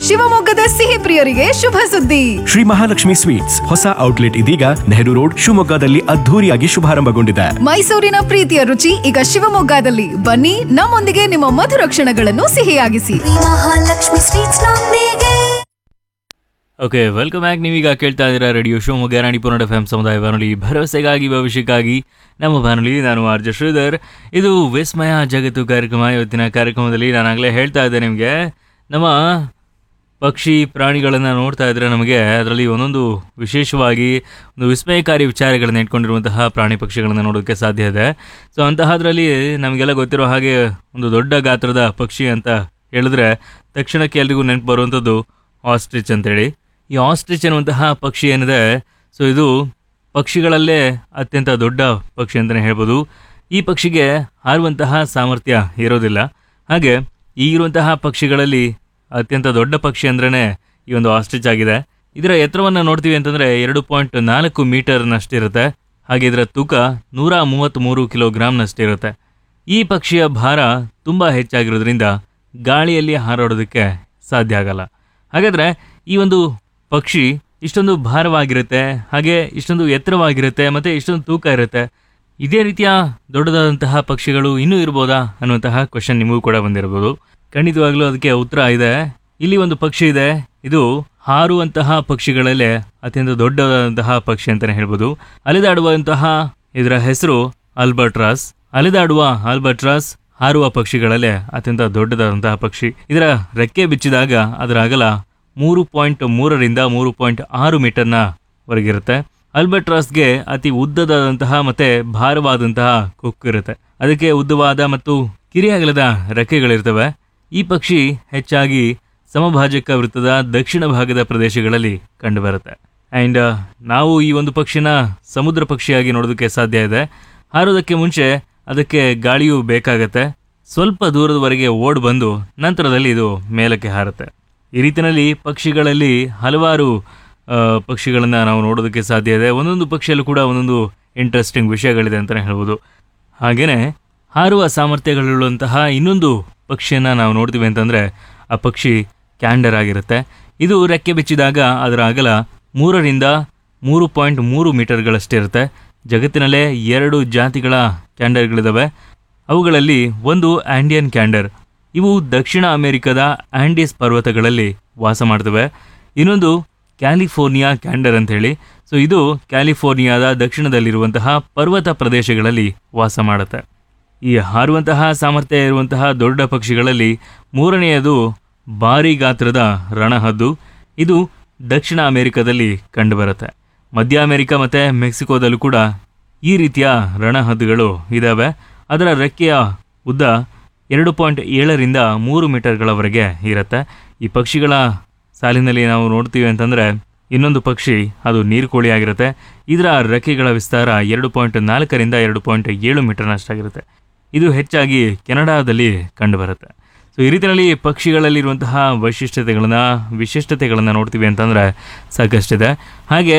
ಶಿವಮೊಗ್ಗದ ಸಿಹಿ ಪ್ರಿಯರಿಗೆ ಶುಭ ಸುದ್ದಿ ಶ್ರೀ ಮಹಾಲಕ್ಷ್ಮಿ ಸ್ವೀಟ್ಸ್ ಹೊಸ ಔಟ್ಲೆಟ್ ಇದೀಗ ನೆಹರು ರೋಡ್ ಶಿವಮೊಗ್ಗದಲ್ಲಿ ಅದ್ಧೂರಿಯಾಗಿ ಶುಭಾರಂಭಗೊಂಡಿದೆ ಮೈಸೂರಿನ ಪ್ರೀತಿಯ ರುಚಿ ಈಗ ಶಿವಮೊಗ್ಗದಲ್ಲಿ ಬನ್ನಿ ನಮ್ಮೊಂದಿಗೆ ನಿಮ್ಮ ಮಧುರ ಕ್ಷಣಗಳನ್ನು ಸಿಹಿಯಾಗಿಸಿ ಮಹಾಲಕ್ಷ್ಮಿ ಸ್ವೀಟ್ಸ್ ನೊಂದಿಗೆ ಓಕೆ ವೆಲ್ಕಮ್ ಬ್ಯಾಕ್ ನೀವೀಗ ಕೇಳ್ತಾ ಇದ್ದೀರಾ radio Shivamogga Ranipura F M ಸಮುದಾಯ ಬಾನುಲಿ ಭರವಸೆಗಾಗಿ ಭವಿಷ್ಯಕ್ಕಾಗಿ ನಮ್ಮ ಬಾನುಲಿ ನಾನು ಆರ್ ಜೆ ಶ್ರೀಧರ್ ಇದು ವಿಸ್ಮಯ ಜಗತ್ತು ಕಾರ್ಯಕ್ರಮ ಇವತ್ತಿನ ಕಾರ್ಯಕ್ರಮದಲ್ಲಿ ನಾನಾಗಲೇ ಹೇಳ್ತಾ ಇದ್ದೆ ನಿಮಗೆ ನಮ್ಮ ಪಕ್ಷಿ ಪ್ರಾಣಿಗಳನ್ನು ನೋಡ್ತಾ ಇದ್ರೆ ನಮಗೆ ಅದರಲ್ಲಿ ಒಂದೊಂದು ವಿಶೇಷವಾಗಿ ಒಂದು ವಿಸ್ಮಯಕಾರಿ ವಿಚಾರಗಳನ್ನು ಇಟ್ಕೊಂಡಿರುವಂತಹ ಪ್ರಾಣಿ ಪಕ್ಷಿಗಳನ್ನು ನೋಡೋದಕ್ಕೆ ಸಾಧ್ಯ ಇದೆ ಸೊ ಅಂತಹದ್ರಲ್ಲಿ ನಮಗೆಲ್ಲ ಗೊತ್ತಿರೋ ಹಾಗೆ ಒಂದು ದೊಡ್ಡ ಗಾತ್ರದ ಪಕ್ಷಿ ಅಂತ ಹೇಳಿದ್ರೆ ತಕ್ಷಣಕ್ಕೆ ಎಲ್ರಿಗೂ ನೆನಪು ಬರುವಂಥದ್ದು ಆಸ್ಟ್ರಿಚ್ ಅಂತೇಳಿ ಈ ಆಸ್ಟ್ರಿಚ್ ಅನ್ನುವಂತಹ ಪಕ್ಷಿ ಏನಿದೆ ಸೊ ಇದು ಪಕ್ಷಿಗಳಲ್ಲೇ ಅತ್ಯಂತ ದೊಡ್ಡ ಪಕ್ಷಿ ಅಂತಲೇ ಹೇಳ್ಬೋದು ಈ ಪಕ್ಷಿಗೆ ಹಾರುವಂತಹ ಸಾಮರ್ಥ್ಯ ಇರೋದಿಲ್ಲ ಹಾಗೆ ಈಗಿರುವಂತಹ ಪಕ್ಷಿಗಳಲ್ಲಿ ಅತ್ಯಂತ ದೊಡ್ಡ ಪಕ್ಷಿ ಅಂದ್ರೇ ಈ ಒಂದು ಆಸ್ಟ್ರಿಚ್ ಆಗಿದೆ ಇದರ ಎತ್ತರವನ್ನು ನೋಡ್ತೀವಿ ಅಂತಂದರೆ ಎರಡು ಪಾಯಿಂಟ್ ನಾಲ್ಕು ಮೀಟರ್ನಷ್ಟಿರುತ್ತೆ ಹಾಗೆ ಇದರ ತೂಕ ನೂರ ಮೂವತ್ತ್ಮೂರು ಕಿಲೋಗ್ರಾಮ್ನಷ್ಟಿರುತ್ತೆ ಈ ಪಕ್ಷಿಯ ಭಾರ ತುಂಬ ಹೆಚ್ಚಾಗಿರೋದ್ರಿಂದ ಗಾಳಿಯಲ್ಲಿ ಹಾರಾಡೋದಕ್ಕೆ ಸಾಧ್ಯ ಆಗಲ್ಲ ಹಾಗಾದರೆ ಈ ಒಂದು ಪಕ್ಷಿ ಇಷ್ಟೊಂದು ಭಾರವಾಗಿರುತ್ತೆ ಹಾಗೆ ಇಷ್ಟೊಂದು ಎತ್ತರವಾಗಿರುತ್ತೆ ಮತ್ತು ಇಷ್ಟೊಂದು ತೂಕ ಇರುತ್ತೆ ಇದೇ ರೀತಿಯ ದೊಡ್ಡದಾದಂತಹ ಪಕ್ಷಿಗಳು ಇನ್ನೂ ಇರ್ಬೋದಾ ಅನ್ನುವಂತಹ ಕ್ವಶನ್ ನಿಮಗೂ ಕೂಡ ಬಂದಿರಬಹುದು ಖಂಡಿತವಾಗ್ಲೂ ಅದಕ್ಕೆ ಉತ್ತರ ಇದೆ ಇಲ್ಲಿ ಒಂದು ಪಕ್ಷಿ ಇದೆ ಇದು ಹಾರುವಂತಹ ಪಕ್ಷಿಗಳಲ್ಲೇ ಅತ್ಯಂತ ದೊಡ್ಡದಾದಂತಹ ಪಕ್ಷಿ ಅಂತಲೇ ಹೇಳ್ಬೋದು ಅಲೆದಾಡುವಂತಹ ಇದರ ಹೆಸರು ಆಲ್ಬರ್ಟ್ರಾಸ್ ಅಲೆದಾಡುವ ಆಲ್ಬರ್ಟ್ರಾಸ್ ಹಾರುವ ಪಕ್ಷಿಗಳಲ್ಲೇ ಅತ್ಯಂತ ದೊಡ್ಡದಾದಂತಹ ಪಕ್ಷಿ ಇದರ ರೆಕ್ಕೆ ಬಿಚ್ಚಿದಾಗ ಅದರ ಅಗಲ ಮೂರು ಪಾಯಿಂಟ್ ಮೂರರಿಂದ ಮೂರು ಪಾಯಿಂಟ್ ಆರು ಮೀಟರ್ನ ವರೆಗಿರುತ್ತೆ ಅಲ್ಬರ್ಟ್ರಾಸ್ಗೆ ಅತಿ ಉದ್ದದಾದಂತಹ ಮತ್ತೆ ಭಾರವಾದಂತಹ ಕೊಕ್ಕು ಇರುತ್ತೆ ಅದಕ್ಕೆ ಉದ್ದವಾದ ಮತ್ತು ಕಿರಿಯಾಗಲದ ರೆಕ್ಕೆಗಳಿರ್ತವೆ ಈ ಪಕ್ಷಿ ಹೆಚ್ಚಾಗಿ ಸಮಭಾಜಕ ವೃತ್ತದ ದಕ್ಷಿಣ ಭಾಗದ ಪ್ರದೇಶಗಳಲ್ಲಿ ಕಂಡುಬರುತ್ತೆ ಆ್ಯಂಡ್ ನಾವು ಈ ಒಂದು ಪಕ್ಷಿನ ಸಮುದ್ರ ಪಕ್ಷಿಯಾಗಿ ನೋಡೋದಕ್ಕೆ ಸಾಧ್ಯ ಇದೆ ಹಾರೋದಕ್ಕೆ ಮುಂಚೆ ಅದಕ್ಕೆ ಗಾಳಿಯೂ ಬೇಕಾಗತ್ತೆ ಸ್ವಲ್ಪ ದೂರದವರೆಗೆ ಓಡ್ ಬಂದು ನಂತರದಲ್ಲಿ ಇದು ಮೇಲಕ್ಕೆ ಹಾರುತ್ತೆ ಈ ರೀತಿಯಲ್ಲಿ ಪಕ್ಷಿಗಳಲ್ಲಿ ಹಲವಾರು ಪಕ್ಷಿಗಳನ್ನು ನಾವು ನೋಡೋದಕ್ಕೆ ಸಾಧ್ಯ ಇದೆ ಒಂದೊಂದು ಪಕ್ಷಿಯಲ್ಲೂ ಕೂಡ ಒಂದೊಂದು ಇಂಟ್ರೆಸ್ಟಿಂಗ್ ವಿಷಯಗಳಿದೆ ಅಂತಲೇ ಹೇಳ್ಬೋದು ಹಾಗೆಯೇ ಹಾರುವ ಸಾಮರ್ಥ್ಯಗಳುಳ್ಳುವಂತಹ ಇನ್ನೊಂದು ಪಕ್ಷಿಯನ್ನು ನಾವು ನೋಡ್ತೀವಿ ಅಂತಂದರೆ ಆ ಪಕ್ಷಿ ಕ್ಯಾಂಡರ್ ಆಗಿರುತ್ತೆ ಇದು ರೆಕ್ಕೆ ಬಿಚ್ಚಿದಾಗ ಅದರ ಅಗಲ ಮೂರರಿಂದ ಮೂರು ಪಾಯಿಂಟ್ ಮೂರು ಮೀಟರ್ಗಳಷ್ಟಿರುತ್ತೆ ಜಗತ್ತಿನಲ್ಲೇ ಎರಡು ಜಾತಿಗಳ ಕ್ಯಾಂಡರ್ಗಳಿದ್ದಾವೆ ಅವುಗಳಲ್ಲಿ ಒಂದು ಆಂಡಿಯನ್ ಕ್ಯಾಂಡರ್ ಇವು ದಕ್ಷಿಣ ಅಮೆರಿಕದ ಆಂಡೀಸ್ ಪರ್ವತಗಳಲ್ಲಿ ವಾಸ ಮಾಡ್ತವೆ ಇನ್ನೊಂದು ಕ್ಯಾಲಿಫೋರ್ನಿಯಾ ಕ್ಯಾಂಡರ್ ಅಂತ ಹೇಳಿ ಸೊ ಇದು ಕ್ಯಾಲಿಫೋರ್ನಿಯಾದ ದಕ್ಷಿಣದಲ್ಲಿರುವಂತಹ ಪರ್ವತ ಪ್ರದೇಶಗಳಲ್ಲಿ ವಾಸ ಮಾಡುತ್ತೆ ಈ ಹಾರುವಂತಹ ಸಾಮರ್ಥ್ಯ ಇರುವಂತಹ ದೊಡ್ಡ ಪಕ್ಷಿಗಳಲ್ಲಿ ಮೂರನೆಯದು ಭಾರಿ ಗಾತ್ರದ ರಣಹದ್ದು ಇದು ದಕ್ಷಿಣ ಅಮೆರಿಕದಲ್ಲಿ ಕಂಡುಬರುತ್ತೆ ಮಧ್ಯ ಅಮೆರಿಕ ಮತ್ತು ಮೆಕ್ಸಿಕೋದಲ್ಲೂ ಕೂಡ ಈ ರೀತಿಯ ರಣಹದ್ದುಗಳು ಇದ್ದಾವೆ ಅದರ ರೆಕ್ಕೆಯ ಉದ್ದ ಎರಡು ಪಾಯಿಂಟ್ ಏಳರಿಂದ ಮೂರು ಮೀಟರ್ಗಳವರೆಗೆ ಇರುತ್ತೆ ಈ ಪಕ್ಷಿಗಳ ಸಾಲಿನಲ್ಲಿ ನಾವು ನೋಡ್ತೀವಿ ಅಂತಂದರೆ ಇನ್ನೊಂದು ಪಕ್ಷಿ ಅದು ನೀರುಕೋಳಿ ಆಗಿರುತ್ತೆ ಇದರ ರೆಕ್ಕೆಗಳ ವಿಸ್ತಾರ ಎರಡು ಪಾಯಿಂಟ್ ನಾಲ್ಕರಿಂದ ಎರಡು ಪಾಯಿಂಟ್ ಏಳು ಮೀಟರ್ನಷ್ಟಾಗಿರುತ್ತೆ ಇದು ಹೆಚ್ಚಾಗಿ ಕೆನಡಾದಲ್ಲಿ ಕಂಡುಬರುತ್ತೆ ಸೊ ಈ ರೀತಿಯಲ್ಲಿ ಪಕ್ಷಿಗಳಲ್ಲಿರುವಂತಹ ವೈಶಿಷ್ಟ್ಯತೆಗಳನ್ನು ವಿಶಿಷ್ಟತೆಗಳನ್ನು ನೋಡ್ತೀವಿ ಅಂತಂದರೆ ಸಾಕಷ್ಟಿದೆ ಹಾಗೆ